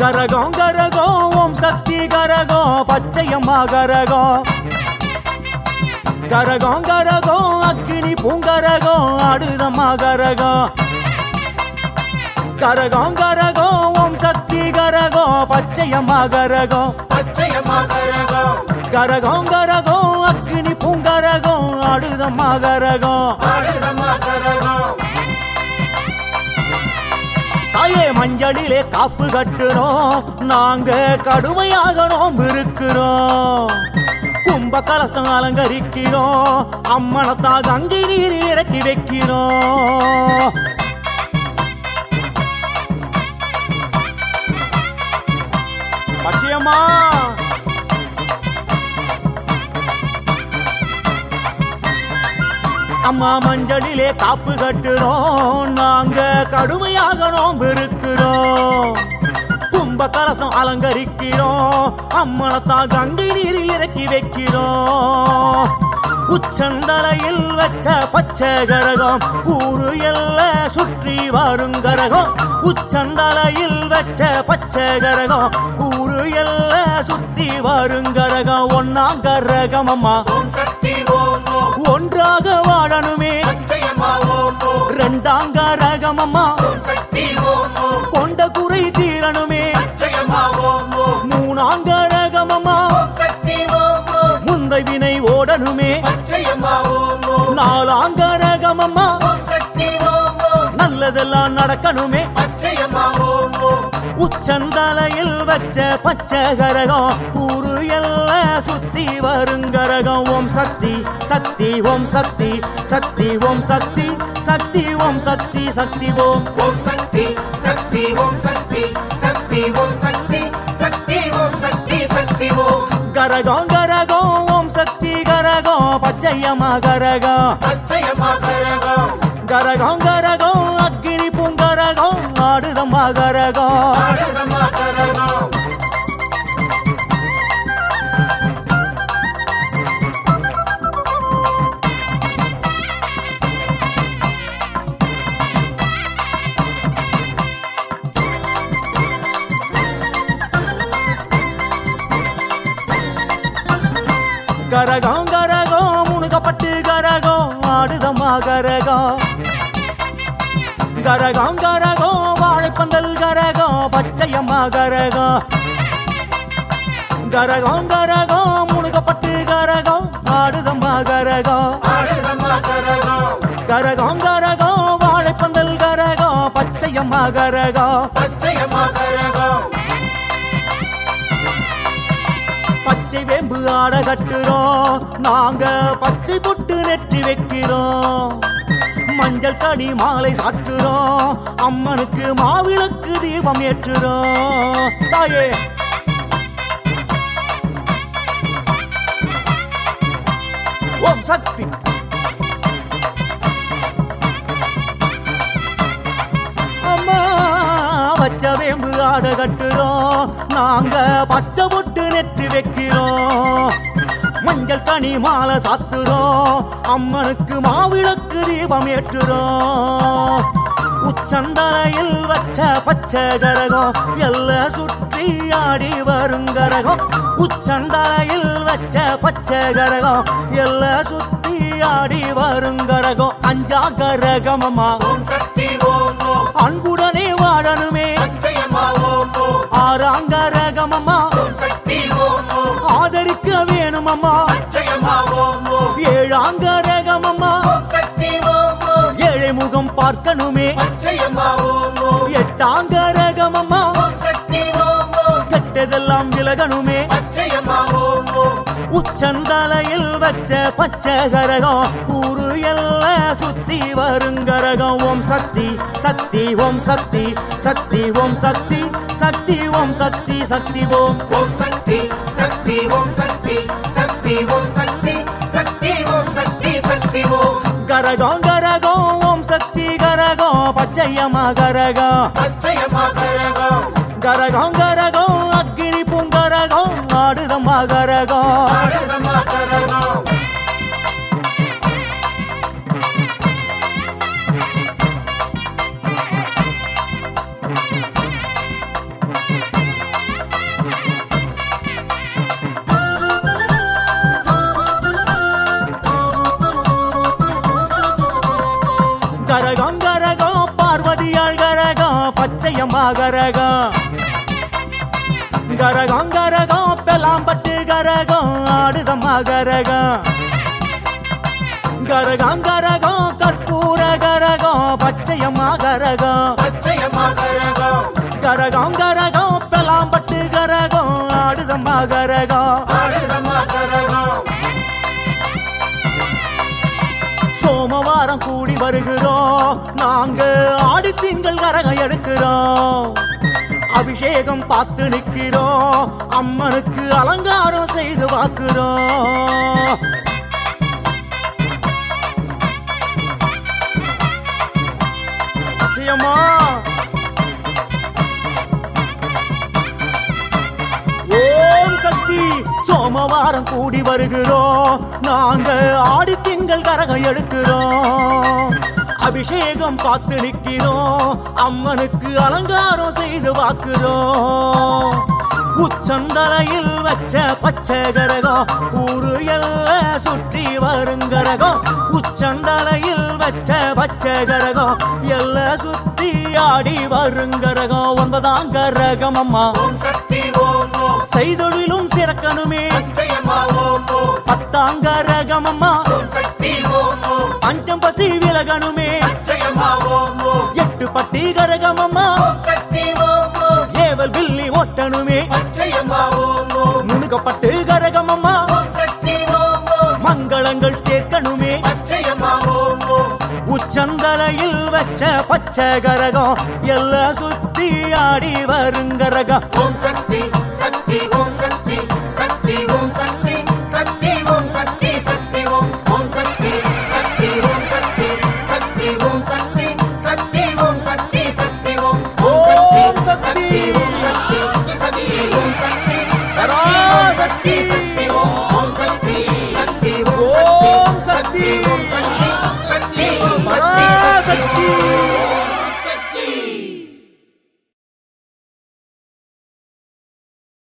கரகம் கரகம் ஓம் சக்தி கரகம் பச்சையம்மா கரகம் கரகம் கரகம் அக்கினி பூங்கரகம் ஆடுதம்மா கரகம் கரகம் கரகம் ஓம் சக்தி கரகம் பச்சையம்மா கரகம் பச்சையம்மா கரகம் கரகம் கரகம் அக்கினி பூங்கரகம் ஆடுதம்மா கரகம் ஆடுதம்மா கரகம் தாயே மஞ்சளிலே காப்பு கட்டுறோம் நாங்க கடுமையாக நோம்பு இருக்கிறோம் கும்ப கலசம் அலங்கரிக்கிறோம் அம்மனத்தா கங்கை நீர் இறக்கி வைக்கிறோம் பச்சையம்மா அம்மா மஞ்சளிலே காப்பு கட்டுறோம் நாங்க கடுமையாக நோம்பு இருக்கிறோம் கும்ப கலசம் அலங்கரிக்கிறோம் அம்மனத்தான் கங்கை நீரில் இறக்கி வைக்கிறோம் உச்சந்தலையில் வச்ச பச்சை கரகம் ஊரு எல்லாம் சுற்றி வரும் கரகம் உச்சந்தலையில் வச்ச பச்சை கரகம் ஊரு எல்லாம் சுத்தி வரும் கரகம் ஒன்னாம் கரகம் அம்மா ஓம் சக்தி ஓம் ஓம் ஒன்றாக வாழணுமே பச்சையம்மா ஓம் ஓம் ரெண்டாங்க ரகமம்மா ஓம் சக்தி ஓம் ஓம் கொண்ட குறை தீரணுமே பச்சையம்மா ஓம் ஓம் மூணாங்க ரகமம்மா ஓம் சக்தி ஓம் ஓம் முந்தை வினை ஓடணுமே பச்சையம்மா ஓம் ஓம் நாலாங்க ரகமம்மா ஓம் சக்தி ஓம் ஓம் நல்லதெல்லாம் நடக்கணுமே பச்சையம்மா ஓம் ஓம் உச்சந்தலையில் வச்ச பச்சை கரகம் ஊரு எல்லாம் சுத்தி வருங்கரகம் ஓம் சக்தி சக்தி ஓம் சக்தி சக்தி ஓம் சக்தி சக்தி ஓம் சக்தி சக்தி ஓம் ஓம் சக்தி சக்தி ஓம் சக்தி சக்தி ஓம் சக்தி சக்தி ஓம் சக்தி சக்தி ஓம் கரகம் கரகம் ஓம் சக்தி கரகம் பச்சையம்மா கரகம் பச்சையம்மா கரகம் கரகம் கரகம் அக்கினி பூங்கரகம் ஆடுதம்மா கரகம் ஆடுதம்மா கரகம் கரகம் கரகம் முணுகப்பட்டு கரகம் ஆடுதம்மா கரகம் கரகம் கரகம் வாழைப்பந்தல் கரகம் பச்சையம்மா கரகம் கரகம் கரகம் முணுகப்பட்டு கரகம் ஆடுதம்மா கரகம் ஆடுதம்மா கரகம் கரகம் கரகம் வாழைப்பந்தல் கரகம் பச்சையம்மா கரகம் பச்சையம்மா கரகம் பச்சை வேம்பு ஆட கட்டுறோம் நாங்க பச்சை பொட்டு நெற்றி வைக்கிறோம் மஞ்சள் கடி மாலை சாட்டுறோம் அம்மனுக்கு மாவிளக்கு தீபம் ஏற்றுறோம் தாயே ஓம் சக்தி அம்மா பச்சை வேம்பு ஆட கட்டுறோம் நாங்க பச்சை பொட்டு நெற்றி வைக்கிறோம் மஞ்சள் கனி மாலை சாத்துறோம் அம்மனுக்கு மாவிளக்கு தீபம் ஏற்றுறோம் உச்சந்தலையில் வச்ச பச்சை கரகம் எல்லாம் சுற்றி ஆடி வரும் கரகம் உச்சந்தலையில் வச்ச பச்சை கரகம் எல்லாம் சுற்றி ஆடி வரும் கரகம் அஞ்சா கரகம் அம்மா ஓம் சக்தி ஓம் ஓம் அன்புடனே வாழணுமே பச்சையம்மா ஓம் ஓம் ஆறாங்க ரகமம்மா ஓம் சக்தி ஓம் ஓம் ஆதரிக்க வேணுமம்மா பச்சையம்மா ஓம் ஓம் ஏழாங்க ரகமம்மா ஓம் சக்தி ஓம் ஓம் ஏழை முகம் பார்க்கணுமே பச்சையம்மா ஓம் ஓம் எட்டாங்க ரகமம்மா ஓம் சக்தி ஓம் ஓம் கெட்டதெல்லாம் விலகணுமே பச்சையம்மா ஓம் ஓம் உச்சந்தலையில் வச்ச பச்சை கரகம் ஊரு எல்லாம் சுத்தி வருங்கரகம் ஓம் சக்தி சக்தி ஓம் சக்தி சக்தி ஓம் சக்தி சக்தி ஓம் சக்தி சக்தி ஓம் ஓம் சக்தி சக்தி ஓம் சக்தி சக்தி ஓம் சக்தி சக்தி ஓம் சக்தி சக்தி ஓம் கரகம் கரகம் ஓம் சக்தி கரகம் பச்சையம்மா கரகம் பச்சையம்மா கரகம் கரகம் கரகம் அக்கினி பூங்கரகம் ஆடுதம்மா கரகம் ஆடுதம்மா கரகம் கரகம் பார்வதியாள் கரகம் பச்சையம்மா கரகம் கரகம் கரகம் பெலாம்பட்டு கரகம் ஆடுதம்மா கரகம் கரகம் கரகம் கற்பூர கரகம் பச்சையம்மா கரகம் பச்சையம்மா கரகம் கரகம் கரகம் பெலாம்பட்டு கரகம் ஆடுதம்மா கரகம் ஆடுதம்மா கரகம் சோமவாரம் கூடி வருகிறோம் நாங்க ஆடி திங்கள் கரகம் எடுக்கிறோம் அபிஷேகம் பார்த்து நிக்கிறோம் அம்மனுக்கு அலங்காரம் செய்து வாக்குறோம் நிச்சயமா ஓம் சக்தி சோமவாரம் கூடி வருகிறோம் நாங்க ஆடி திங்கள் கரகம் எடுக்கிறோம் அபிஷேகம் பார்த்து நிற்கிறோம் அம்மனுக்கு அலங்காரம் செய்து வாக்குறோம் உச்சந்தலையில் வச்ச பச்சை கரகம் ஊரு எல்லாம் சுற்றி வருங்கரகம் உச்சந்தலையில் வச்ச பச்சை கரகம் எல்லாம் சுத்தி ஆடி வருங்கரகம் ஒன்பதாம் கரகம் அம்மா ஓம் சக்தி ஓம் ஓம் செய்தொழிலும் சிறக்கணுமே பச்சையம்மா ஓம் ஓம் பத்தாங்க ரகமம்மா ஓம் சக்தி ஓம் ஓம் பஞ்சம் பசி விலகணுமே பச்சையம்மா ஓம் ஓம் எட்டு பட்டி கரகமம்மா ஓம் சக்தி ஓம் ஓம் ஏவல் வில்லி ஓட்டணுமே பச்சையம்மா ஓம் ஓம் நுணுக்கப்பட்டு கரகமம்மா ஓம் சக்தி ஓம் ஓம் மங்களங்கள் சேர்க்கணுமே பச்சையம்மா ஓம் ஓம் உச்சந்தலையில் வச்ச பச்சை கரகம் எல்லாம் சுத்தி ஆடி வருங்கரகம் ஓம் சக்தி சக்தி ஓம் சக்தி சக்தி ஓம்